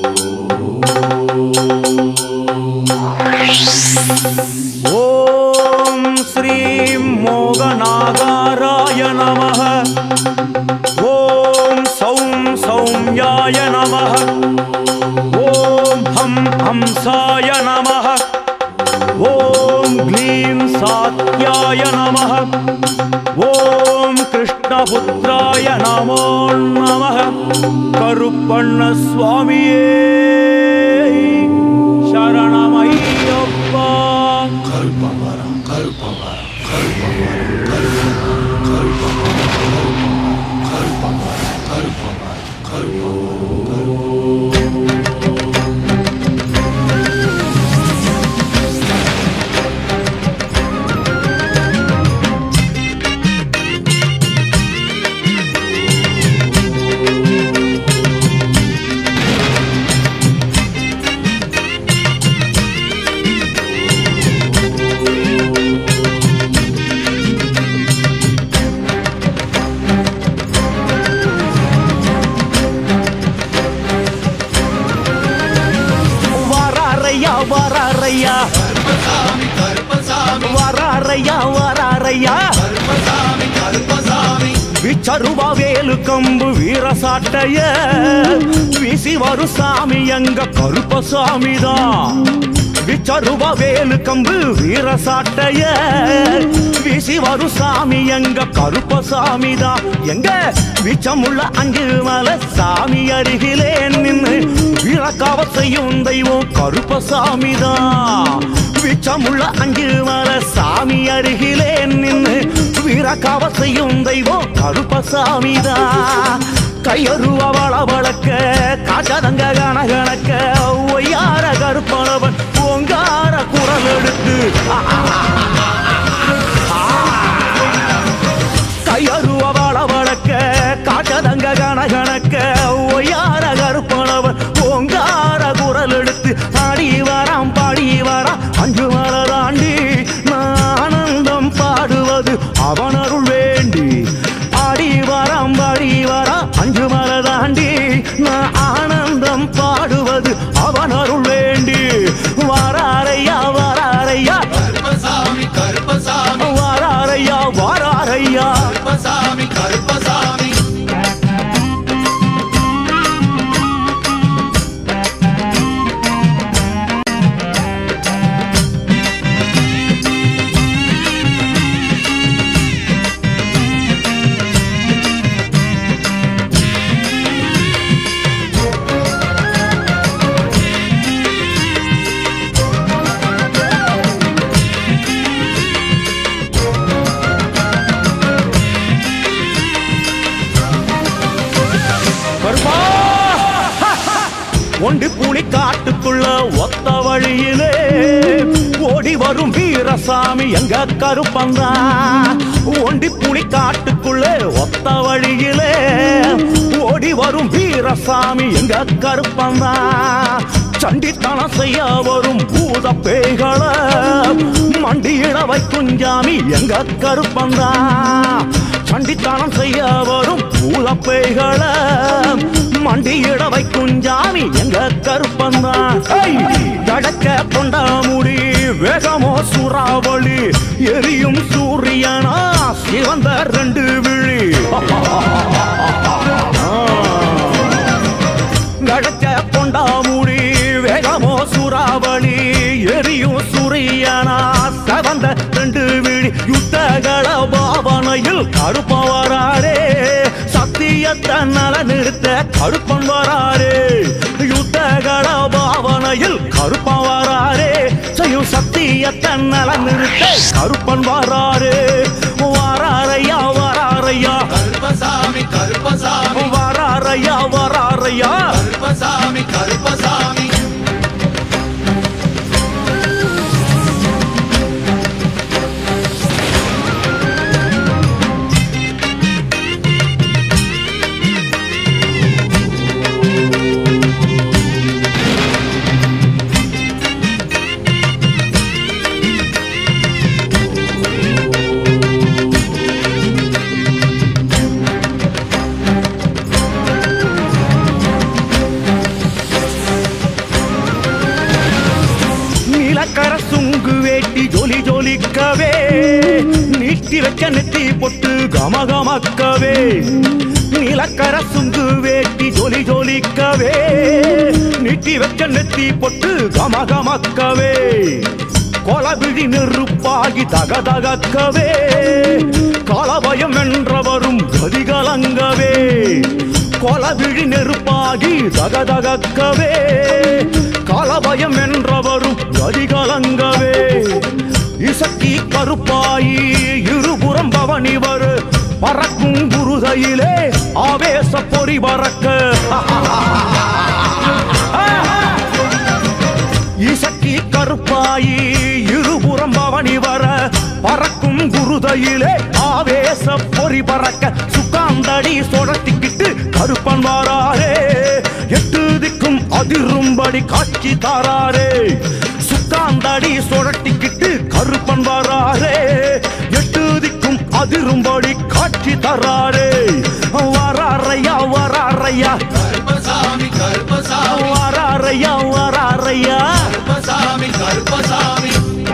ஓம் ஸ்ரீம் மோகநாகாராய நமः ஓம் சௌம் சௌம்யாய நமः ஓம் ஹம் ஹம்சாய நமः ஓம் க்ளீம் சாத்யாய நமः ஓம் கிருஷ்ணபுத்திராய நமோ நமः கருப்பண்ண சுவாமியே சரணமையப்பா வராரையா வராரையா வராரையா வராரையா விச்சருவா வேலு கம்பு வீரசாட்டைய வீசி வரும் சாமி எங்க கருப்பசாமி தான் விச்சருவா வேலு கம்பு வீரசாட்டைய வீசி வரும் சாமி எங்க கருப்பசாமி தான் எங்க விச்சமுள்ள அஞ்சு மலை சாமி அருகிலே நின்று விளக்காவ செய்யும் தெய்வம் கருப்பசாமி தான் விச்சமுள்ள அஞ்சு மலை சாமி அருகிலே நின்று வீரக்காவ செய்யும் தெய்வம் கருப்பசாமி தான் கையருவ வள வளக்க காச்சதங்க கண கணக்க ஒய்யார கருப்பனவன் ஓங்கார குரல் எடுத்து கையருவ வள வளக்க காச்சதங்க கண கணக்க ஒய்யார கருப்பனவன் ஓங்கார குரல் எடுத்து ஆடி வராம் பாடி வராம் அஞ்சு மலராண்டி நான் ஆனந்தம் பாடுவது அவன் அருள் வேண்டி ஆடி வராம் பாடி வராம் அஞ்சு மலராண்டி நான் ஆனந்தம் பாடுவது அவன் அருள் வேண்டி வாராரையா வாராரையா கருப்பசாமி கருப்பசாமி வாராரையா வாராரையா கருப்பசாமி கருப்பசாமி கருப்பா ஒண்டி புலி காட்டுக்குள்ள ஒத்த வழியிலே ஓடி வரும் வீரசாமி எங்க கருப்பந்தா ஒண்டி புலி காட்டுக்குள்ள ஒத்த வழியிலே ஓடி வரும் வீரசாமி எங்க கருப்பந்தா சண்டித்தனம் செய்ய வரும் பூத பேய்களை மண்டியிட வைக்கும் ஜாமி எங்க கருப்பந்தா சண்டித்தனம் செய்ய வரும் பூத பேய்களை மண்டியிட வைக்கும் ஜாமி எங்க கருப்பந்தான் கடக்க கொண்ட முடி வேகமோ சூறாவளி எரியும் சூரியனா சிவந்த ரெண்டு விழி கடக்க கொண்ட முடி வேகமோ சூறாவளி எரியும் சூரியனா சவந்த ரெண்டு விழி யுத்தகள பாவனையில் கருப்பம் வராரே சத்தியத்தை நல நிறுத்த கருப்பன் வராரே யுத்தகள பாவனையில் கருப்பன் வராரே செய்யும் சத்தியத்தை நல நிறுத்த கருப்பன் வராரே வராரையா வராரையா கருப்பசாமி கருப்பசாமி வராரையா வராரையா கருப்பசாமி கருப்பசாமி நெத்தி வச்ச நெத்தி பொட்டு கமகமக்கவே நிலக்கர சுங்கு வேட்டி ஜொலி ஜொலிக்கவே நெத்தி வச்ச நெத்தி பொட்டு கமகமக்கவே கொலவிழி நெருப்பாகி தகதகக்கவே கலபயம் என்றவரும் கதிகலங்கவே கொலவிழி நெருப்பாகி தகதகக்கவே கலபயம் என்றவரும் கதிகலங்கவே இசக்கி கருப்பாயி இருபுறம் பவனி வரு பறக்கும் குருதையிலே ஆவேச பொறி பறக்க இசக்கி கருப்பாயி இருபுறம் பவனி வர பறக்கும் குருதையிலே ஆவேச பொறி பறக்க சுக்காந்தடி சொடத்திக்கிட்டு கருப்பன் வாராரே எட்டு திக்கும் அதிரும்படி காட்சி தாராரே சுக்காந்தடி சொடட்டிக்கிட்டு கருப்பன் வாராரே எட்டு திக்கும் அதிரும்படி காட்சி தராரே வராரையா வராரையா கருப்பசாமி கருப்பசாமி வராரையா வராரையா கருப்பசாமி கருப்பசாமி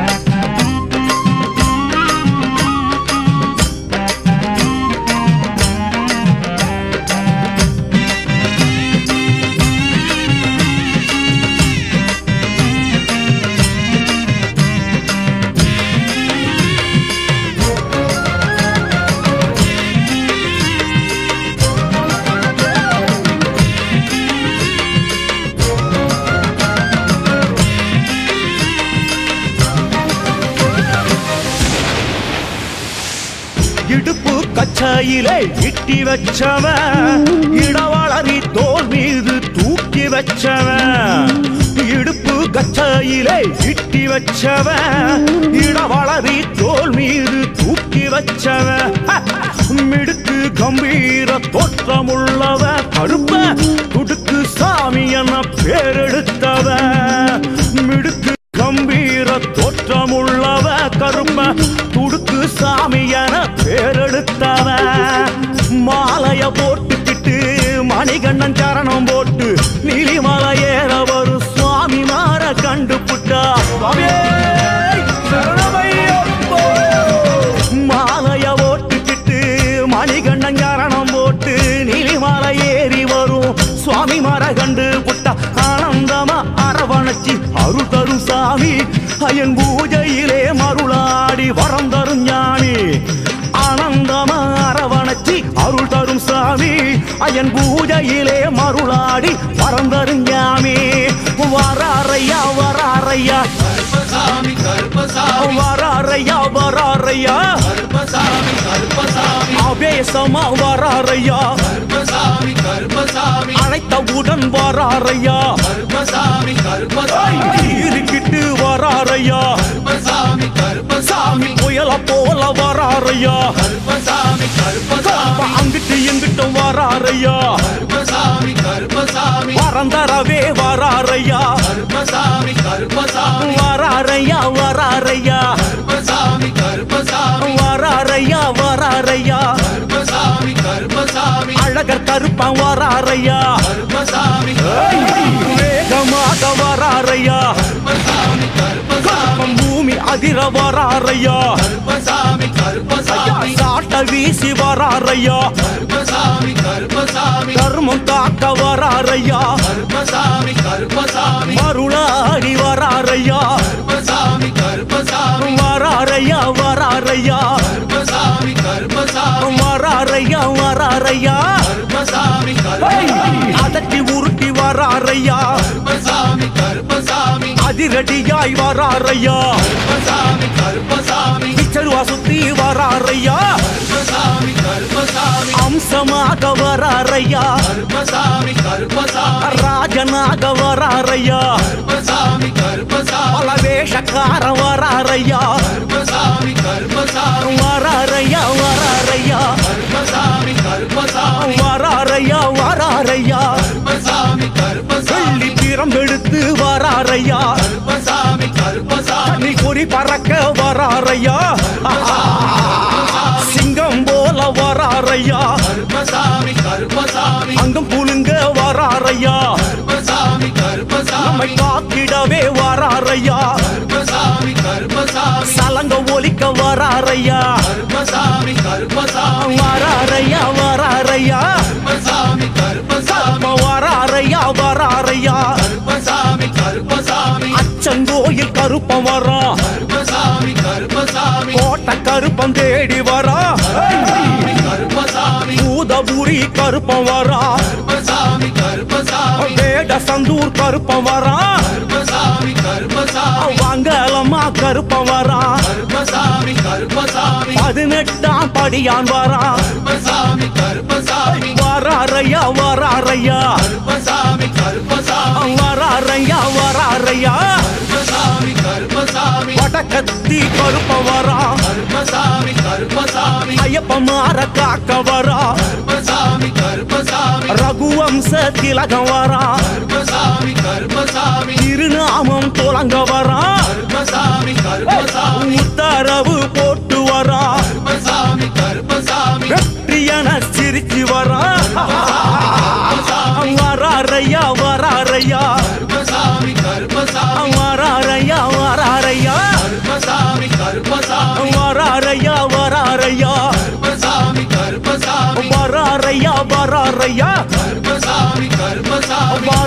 இடுப்பு கச்சையிலே இட்டி வச்சவன் இடவளரி தோல் மீது தூக்கி வச்சவன் இடுப்பு கச்சையிலே இட்டி வச்சவன் இடவளரி தோல் மீது தூக்கி வச்சவன் மிடுக்கு கம்பீர தோற்றமுள்ளவன் கருப்ப துடுக்கு சாமி என பேரெடுத்தவன் மிடுக்கு கம்பீர தோற்றமுள்ளவ கருப்ப துடுக்கு சாமி என பேரெடுத்தவ மாலைய போட்டுக்கிட்டு மணிகண்டன் சரணம் போட்டு நீலிமலை ஏற வரும் சுவாமி மாற கண்டு புட்டா சுவாமியே, சரணமையப்போ. மாலைய போட்டுக்கிட்டு மணிகண்டன் சரணம் போட்டு நீலிமலை ஏறி வரும் சுவாமி மர கண்டு புட்டா ஆனந்தமா அரவணைச்சி அருள் தரும் சாமி அயன் பூஜையிலே மருளாடி வரம் தரும் ஞானி ஆனந்தமா அரவணைச்சி அருள் தரும் சாமி அயன் பூஜையிலே மருளாடி வரம் தரும் ஞாமி வராரையா வராரையா கருப்பசாமி கருப்பசாமி வராரையா வராரையா கருப்பசாமி கருப்பசாமி ஆவேசமா வராரையா கருப்பசாமி கருப்பசாமி அழைத்தவுடன் வராரையா கருப்பசாமி கருப்பசாமி இருக்கிட்டு வராரையா கருப்பசாமி கருப்பசாமி புயல போல வராரையா கருப்பசாமி கருப்பசாமி அங்கிட்டு எங்கிட்டும் வராரையா கருப்பசாமி கருப்பசாமி பரந்தரவே வராரையா கருப்பசாமி கருப்பசாமி வராரையா வராரையா கருப்பசாமி கருப்பசாமி வராரையா வராரையா கருப்பசாமி கருப்பசாமி அழகர் கருப்பன் வராரையா கருப்பசாமி வேகமாக வராரையா கருப்பசாமி கருப்பசாமி பூமி அதிர வராரையா கருப்பசாமி கருப்பசாமி சாட்ட வீசி வராரையா கருப்பசாமி கருப்பசாமி தர்மம் காக்க வராரையா கருப்பசாமி கருப்பசாமி மருளாடி வராரையா கருப்பசாமி கருப்பசாமி வராரையா வராரையா கருப்பசாமி கருப்பசாமி வராரையா வராரையா கருப்பசாமி கருப்பசாமி அதட்டி உருட்டி வராரையா கருப்பசாமி கருப்பசாமி அதிரடியாய் வராரையா கருப்பசாமி கருப்பசாமி பிச்சருவா சுத்தி வராரையா கருப்பசாமி கருப்பசாமி அம்சமாக வராரையா கருப்பசாமி கருப்பசாமி ராஜனாக வராரையா கருப்பசாமி கருப்பசாமி பல வேஷக்கார வராரையா கருப்பசாமி கருப்பசாமி வராரையா வராரையா கருப்பசாமி கருப்பசாமி வராரையா வராரையா கருப்பசாமி கருப்பசாமி வெள்ளி பிரம்பெடுத்து வராரையா கருப்பசாமி கருப்பசாமி நீ குறி பறக்க வராரையா சிங்கம் போல வராரையா கருப்பசாமி கருப்பசாமி அங்கம் புழுங்க வராரையா கருப்பசாமி கருப்பசாமி நம்மை காத்திடவே வராரையா கருப்பசாமி கருப்பசாமி சலங்க ஒலிக்க வராரையா கருப்பசாமி கருப்பம் தேடி வரா சாமி கருப்பசாமி பூதபுரி கருப்பம் வரா கருப்பசாமி கருப்பசாமி வேட சந்தூர் கருப்பம் வரா கருப்பசாமி கருப்பசாமி வாங்கலமா கருப்பம் வரா கருப்பசாமி கருப்பசாமி பதினெட்டாம் படியான் வரா கருப்பசாமி கருப்பசாமி வராரையா வராரையா கருப்பசாமி கருப்பசாமி வராரையா வராரையா கருப்பசாமி கருப்பசாமி வடக்கத்தி கருப்பம் வரா கருப்பசாமி கருப்பசாமி ஐயப்ப மாற காக்க வரா கருப்பசாமி கருப்பசாமி ரகுவம்ச திலகம் வரா கருப்பசாமி கருப்பசாமி திருநாமம் துலங்க வரா கருப்பசாமி கருப்பசாமி உத்தரவு போட்டு வரா கருப்பசாமி கருப்பசாமி வெற்றியன சிரிச்சு வரா கருப்பசாமி வராரையா வராரையா கருப்பசாமி கருப்பசாமி வராரையா வராரையா கருப்பசாமி கருப்பசாமி வராரையா வராரையா கருப்பசாமி கருப்பசாமி வராரையா வராரையா கருப்பசாமி கருப்பசாமி